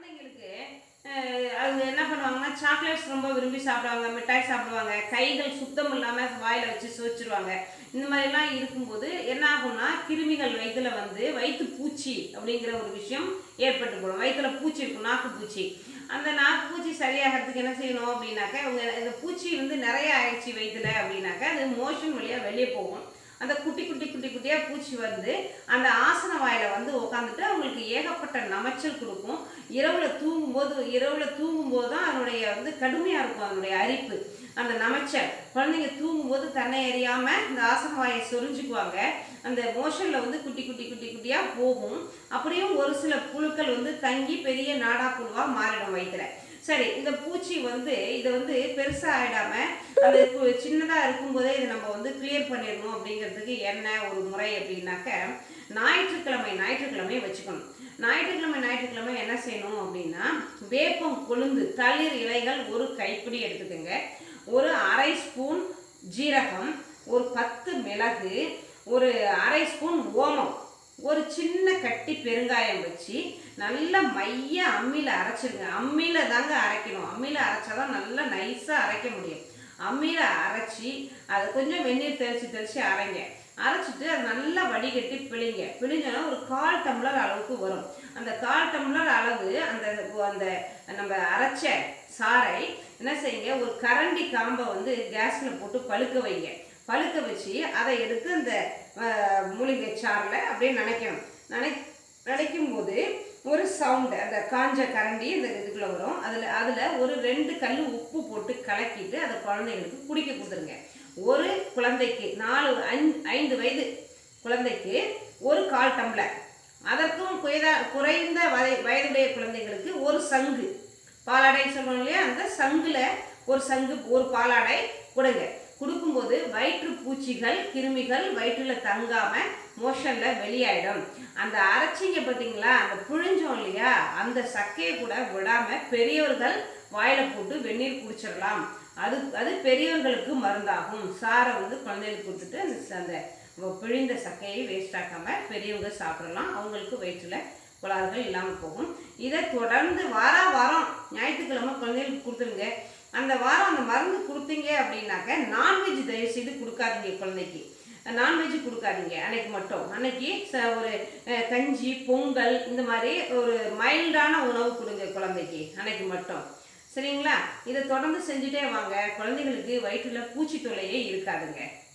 குழந்தைங்களுக்கு அஹ், அவங்க என்ன பண்ணுவாங்கன்னா சாக்லேட்ஸ் ரொம்ப விரும்பி சாப்பிடுவாங்க மிட்டாய் சாப்பிடுவாங்க கைகள் சுத்தம் இல்லாமல் வாயில் வச்சு சுவச்சிருவாங்க இந்த மாதிரிலாம் இருக்கும்போது என்ன ஆகும்னா கிருமிகள் வயிற்றுல வந்து வயிற்று பூச்சி அப்படிங்கிற ஒரு விஷயம் ஏற்பட்டு போடும் வயிற்றுல பூச்சி இருக்கும் நாக்கு பூச்சி அந்த நாக்கு பூச்சி சரியாகிறதுக்கு என்ன செய்யணும் அப்படின்னாக்கா இவங்க இந்த பூச்சி வந்து நிறைய ஆயிடுச்சு வயிற்றுல அப்படின்னாக்கா அது மோஷன் வழியாக வெளியே போகும் அந்த குட்டி குட்டி குட்டி குட்டியாக பூச்சி வந்து அந்த ஆசன வாயில வந்து உட்காந்துட்டு அவங்களுக்கு ஏகப்பட்ட நமைச்சல் கொடுக்கும் இரவுல தூங்கும்போது இரவுல தூங்கும்போது தான் அதனுடைய வந்து கடுமையாக இருக்கும் அதனுடைய அரிப்பு அந்த நமைச்சல் குழந்தைங்க தூங்கும்போது தன்னை அறியாம இந்த ஆசன வாயை சொரிஞ்சுக்குவாங்க அந்த மோஷன்ல வந்து குட்டி குட்டி குட்டி குட்டியா போகும் அப்படியும் ஒரு சில புழுக்கள் வந்து தங்கி பெரிய நாடா புழுவா மாறிடும் வயிற்றுல சரி இந்த பூச்சி வந்து இதை வந்து பெருசா ஆயிடாம அது கு- சின்னதா இருக்கும்போதே இதை நம்ம வந்து கிளியர் பண்ணிடணும் அப்படிங்கிறதுக்கு என்ன ஒரு முறை அப்படின்னாக்க ஞாயிற்றுக்கிழமை ஞாயிற்றுக்கிழமை வச்சுக்கணும் ஞாயிற்றுக்கிழமை ஞாயிற்றுக்கிழமை என்ன செய்யணும் அப்படின்னா வேப்பம் கொழுந்து தளிர் இலைகள் ஒரு கைப்பிடி எடுத்துக்கோங்க ஒரு அரை ஸ்பூன் ஜீரகம் ஒரு பத்து மிளகு ஒரு அரை ஸ்பூன் ஓமம் ஒரு சின்ன கட்டி பெருங்காயம் வச்சு நல்லா மைய அம்மியில் அரைச்சிருங்க அம்மியில் தாங்க அரைக்கணும் அம்மியில் அரைச்சாதான் நல்லா நைஸாக அரைக்க முடியும் அம்மியில் அரைச்சி அதை கொஞ்சம் வெந்நீர் தெளித்து தெளித்து அரைங்க அரைச்சிட்டு அதை நல்லா வடிகட்டி பிழிங்க பிழிஞ்சோன்னா ஒரு கால் டம்ளர் அளவுக்கு வரும் அந்த கால் டம்ளர் அளவு அந்த அந்த நம்ம அரைச்ச சாறை என்ன செய்யுங்க ஒரு கரண்டி காம்பை வந்து கேஸில் போட்டு பழுக்க வைங்க பழுக்க வச்சு அதை எடுத்து அந்த அஹ், மூலிகை சாறில் அப்படியே நினைக்கணும் நினை நினைக்கும் போது ஒரு சவுண்டு அந்த காஞ்ச கரண்டி இந்த இதுக்குள்ளே வரும் அதில் அதில் ஒரு ரெண்டு கல் உப்பு போட்டு கலக்கிட்டு அதை குழந்தைங்களுக்கு குடிக்க கொடுத்துருங்க ஒரு குழந்தைக்கு நாலு ஐந்து ஐந்து வயது குழந்தைக்கு ஒரு கால் டம்ளர் அதற்கும் குறைதா குறைந்த வய வயதுடைய குழந்தைங்களுக்கு ஒரு சங்கு பாலாடை சொல்றோம் இல்லையா அந்த சங்குல ஒரு சங்கு ஒரு பாலாடை கொடுங்க கொடுக்கும்போது வயிற்று பூச்சிகள் கிருமிகள் வயிற்றுல தங்காம மோஷன்ல வெளியாயிடும் அந்த அரைச்சிங்க பார்த்தீங்களா அந்த புழிஞ்சோம் இல்லையா அந்த சக்கையை கூட விடாம பெரியவர்கள் வாயில போட்டு வெந்நீர் குடிச்சிடலாம் அது அது பெரியவர்களுக்கு மருந்தாகும் சாரை வந்து குழந்தைகளுக்கு கொடுத்துட்டு அந்த ச- அந்த வ- பிழிந்த சக்கையை வேஸ்ட் ஆக்காம பெரியவங்க சாப்பிடலாம் அவங்களுக்கு வயிற்றுல கோளாறுகள் இல்லாமல் போகும் இதை தொடர்ந்து வார வாரம் ஞாயிற்றுக்கிழமை குழந்தைகளுக்கு கொடுத்துருங்க அந்த வாரம் அந்த மருந்து கொடுத்தீங்க அப்படின்னாக்க நான்வெஜ் தயவு செய்து கொடுக்காதீங்க குழந்தைக்கு நான்வெஜ் கொடுக்காதீங்க அன்னைக்கு மட்டும் அன்னைக்கு ச- ஒரு அஹ், கஞ்சி பொங்கல் இந்த மாதிரி ஒரு மைல்டான உணவு கொடுங்க குழந்தைக்கு அன்னைக்கு மட்டும் சரிங்களா இதை தொடர்ந்து செஞ்சுட்டே வாங்க குழந்தைங்களுக்கு வயிற்றுல பூச்சி தொல்லையே இருக்காதுங்க